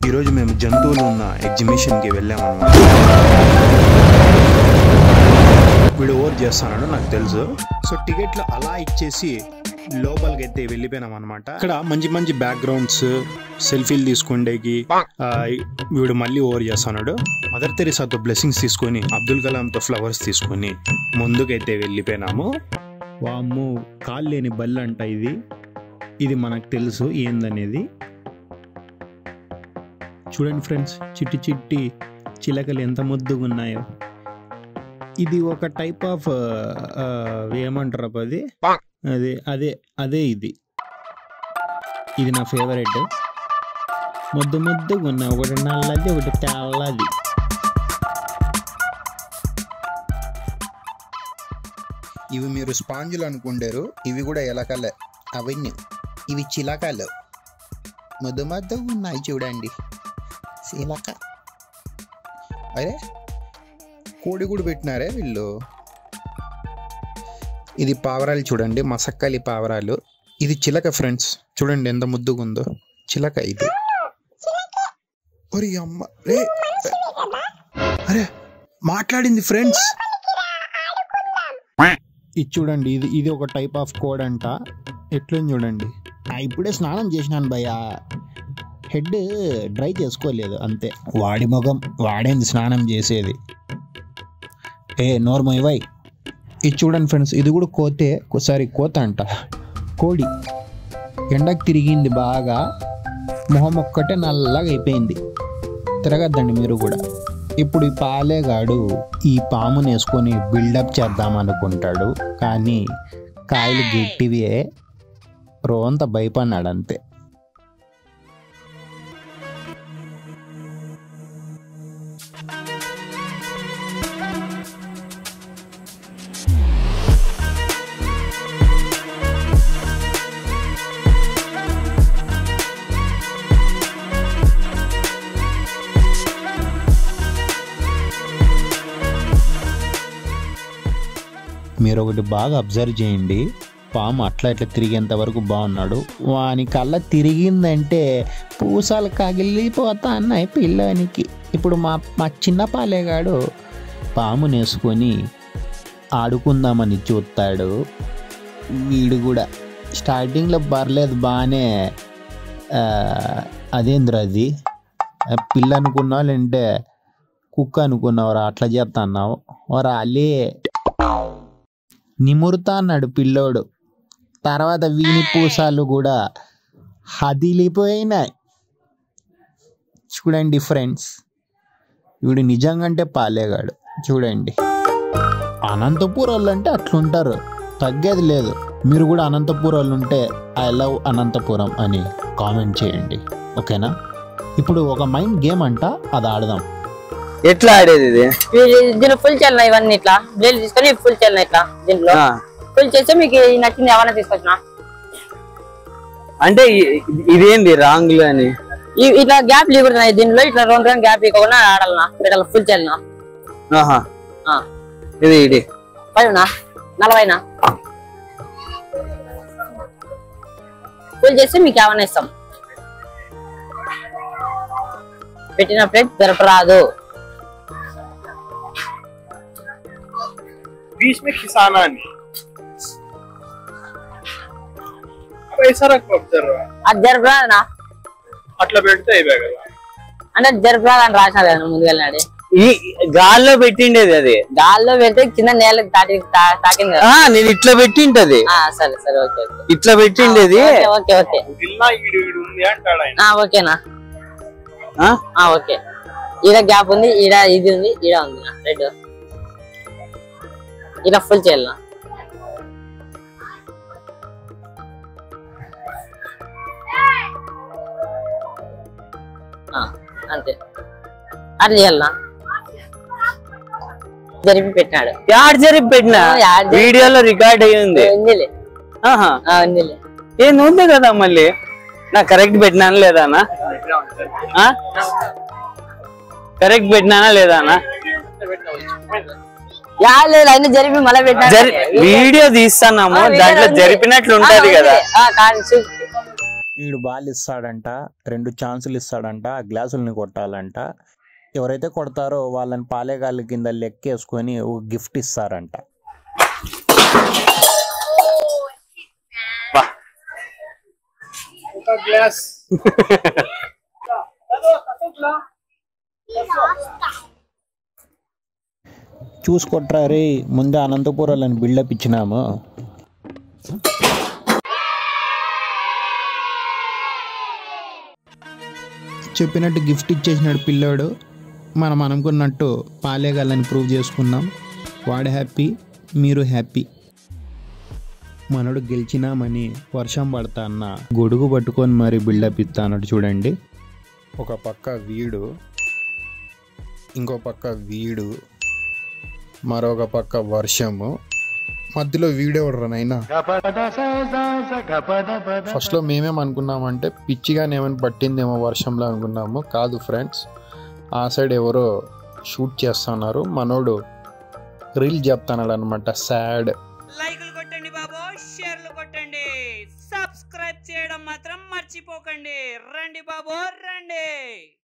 ఈరోజు మేము జంతువులు ఉన్న ఎగ్జిబిషన్కి వెళ్ళామన్నమాట వీడు ఓవర్ చేస్తానని నాకు తెలుసు సో టికెట్లు అలా ఇచ్చేసి లోపలికి అయితే వెళ్ళిపోయినాం అనమాట ఇక్కడ మంచి మంచి బ్యాక్గ్రౌండ్స్ సెల్ఫీలు తీసుకుండేకి ఆ, వీడు మళ్ళీ ఓవర్ చేస్తున్నాడు మదర్ తెరిసాతో బ్లెస్సింగ్స్ తీసుకొని అబ్దుల్ కలాంతో ఫ్లవర్స్ తీసుకొని ముందుకైతే వెళ్ళిపోయినాము వామ్ము కాళ్ళు లేని బల్లి అంట ఇది ఇది మనకు తెలుసు ఏందనేది చూడండి ఫ్రెండ్స్ చిట్టి చిట్టి చిలకలు ఎంత ముద్దుగా ఉన్నాయో ఇది ఒక టైప్ ఆఫ్ ఏమంటారు అబ్బా అది అదే అదే అదే ఇది ఇది నా ఫేవరెట్ ముద్దు ముద్దుగా ఉన్నాయి ఒకటి నల్లది ఒకటి తెల్లది ఇవి మీరు స్పాంజులు అనుకుంటారు ఇవి కూడా ఎలకలే అవన్నీ ఇవి చిలకలు ముద్దు ముద్దు ఉన్నాయి చూడండి చిలక అరే కోడి కూడా పెట్టినారే వీళ్ళు ఇది పావరాలు చూడండి మసక్కలి పావరాలు ఇది చిలక ఫ్రెండ్స్ చూడండి ఎంత ముద్దుగా ఉందో చిలక ఇది ఒరి అమ్మ రే అరే మాట్లాడింది ఫ్రెండ్స్ ఇది చూడండి ఇది ఇది ఒక టైప్ ఆఫ్ కోడ్ అంట ఎట్లని చూడండి ఆ, ఇప్పుడే స్నానం చేసినాను భయ్య హెడ్ డ్రై చేసుకోలేదు అంతే వాడి ముఖం వాడేంది స్నానం చేసేది ఏ నోర్మల్ వై ఇది చూడండి ఫ్రెండ్స్ ఇది కూడా కోతే సారీ కోత అంట కోడి ఎండకు తిరిగింది బాగా మొహం ఒక్కటే నల్లగా అయిపోయింది తిరగద్దండి మీరు కూడా ఇప్పుడు ఈ పాలేగాడు ఈ పాముని వేసుకొని బిల్డప్ చేద్దాం అనుకుంటాడు కానీ కాయలు గట్టివే రోంత భయపడినాడు అంతే మీరు ఒకటి బాగా అబ్జర్వ్ చేయండి పాము అట్లా ఇట్లా తిరిగేంత వరకు బాగున్నాడు వాని కళ్ళ తిరిగిందంటే పూసాలు కగిలిపోతా అన్నాయి పిల్లానికి ఇప్పుడు మా మా చిన్న పాలేగాడు పాము నేసుకొని ఆడుకుందామని చూస్తాడు వీడు కూడా స్టార్టింగ్లో పర్లేదు బాగానే ఆ, అదేంద్ర అది ఆ, పిల్ల అనుకున్నావు లేదంటే కుక్క అనుకున్నావురా అట్లా చేస్తా అన్నావు ఓరా అలే నిమురుతా అన్నాడు పిల్లోడు తర్వాత వీని పూసాలు కూడా హదిలిపోయినాయి చూడండి ఫ్రెండ్స్ వీడు నిజంగా పాలేగాడు చూడండి అనంతపూర్ వాళ్ళు అంటే అట్లుంటారు తగ్గేది లేదు మీరు కూడా అనంతపూర్ వాళ్ళు ఉంటే ఐ లవ్ అనంతపురం అని కామెంట్ చేయండి ఓకేనా ఇప్పుడు ఒక మైండ్ గేమ్ అంట అది ఆడదాం ఎట్లా ఆడేది ఇది ఇది- దీన్ని ఫుల్ చేయాలి ఇవన్నీ ఇట్లా బ్లేడ్ తీసుకొని ఫుల్ చేయాలి ఇట్లా దీంట్లో ఆ, ఫుల్ చేస్తే మీకు ఈ నచ్చింది ఏమైనా తీసుకొచ్చిన అంటే ఇ- ఇదేంది రాంగ్ అని ఈ- ఇట్లా గ్యాప్ లేకూడదు దీనిలో ఇట్లా రెండు రెండు గ్యాప్ ఇవ్వకుండా ఆడాలనా ఇట్లా ఫుల్ చేయాలనా ఆహా ఆ. ఇది ఇది పదినా నలభైనా ఫుల్ చేస్తే మీకు ఏమైనా ఇస్తాం పెట్టిన ప్లేట్ జరపరాదు बीच में खिसाना नहीं अब ऐसा रख ऑब्जर्व అది జరపరాదనా అట్లా పెడితే అయిపోయి కదా అంటే జరపరాదని రాసినది ముందు వెళ్ళినాడు ఈ గాల్లో పెట్టిండేది అది గాల్లో పెడితే కింద నేలకు తాకి తా- తాకింది కదా ఆ నేను ఇట్లా పెట్టింటది ఆ, సరే సరే ఓకే ఓకే ఇట్లా పెట్టిండేది ఓకే ఓకే ఓకే వదిలినా ఈడు ఈడు ఉంది అంటాడు ఆయన ఆ, ఓకేనా ఆ? ఆ, ఓకే ఈడ గ్యాప్ ఉంది ఈడ ఇది ఉంది ఈడ ఉంది రెడ్ ఇలా ఫుల్ చేయాలనా ఆ, అంతే అట్లా చేయాలనా జరిపి పెట్టినాడు యాడ్ జరిపి పెట్టిన యాడ్ జరిపి- వీడియోలో రికార్డ్ అయ్యి ఉంది ఉందిలే ఆహా ఆ, ఉందిలే ఏంది ఉంది కదా మళ్ళీ నా కరెక్ట్ పెట్టినానా లేదా అన్న కరెక్ట్ పెట్టినానా లేదా అన్న యా లేదు అన్ని జరిపి మళ్ళీ పెట్టినాడు జరి వీడియో తీస్తున్నాము ఆ, వీడియో దాంట్లో ఉంది. జరిపినట్లు ఆ, ఉంటది ఉంది. కదా ఆ, కాదు, చూ- వీడు బాల్ ఇస్తాడంట రెండు ఛాన్సులు ఇస్తాడంట ఆ గ్లాసుల్ని కొట్టాలంట ఎవరైతే కొడతారో వాళ్ళని పాలేగాళ్ళ కింద లెక్కేసుకొని ఒక గిఫ్ట్ ఇస్తారంట ఒక గ్లాస్ చూసుకొట్రా రే ముందే అనంతపురాలని బిల్డప్ ఇచ్చినాము చెప్పినట్టు గిఫ్ట్ ఇచ్చేసినాడు పిల్లోడు మనం అనుకున్నట్టు పాలేగాలని ప్రూవ్ చేసుకున్నాం వాడు హ్యాపీ మీరు హ్యాపీ మనోడు గెలిచినామని వర్షం పడతా అన్న గొడుగు పట్టుకొని మరి బిల్డప్ ఇస్తా అన్నట్టు చూడండి ఒక పక్క వీడు ఇంకో పక్క వీడు మరొక పక్క వర్షము మధ్యలో వీడెవడరా నైనా ఫస్ట్లో మేమేం అనుకున్నామంటే పిచ్చిగానే ఏమైనా పట్టిందేమో వర్షంలో అనుకున్నాము కాదు ఫ్రెండ్స్ ఆ సైడ్ ఎవరో షూట్ చేస్తున్నారు మనోడు రీల్ చెప్తున్నాడు అనమాట సాడ్ లైకులు కొట్టండి బాబు షేర్లు కొట్టండి సబ్స్క్రైబ్ చేయడం మాత్రం మర్చిపోకండి రండి బాబు రండి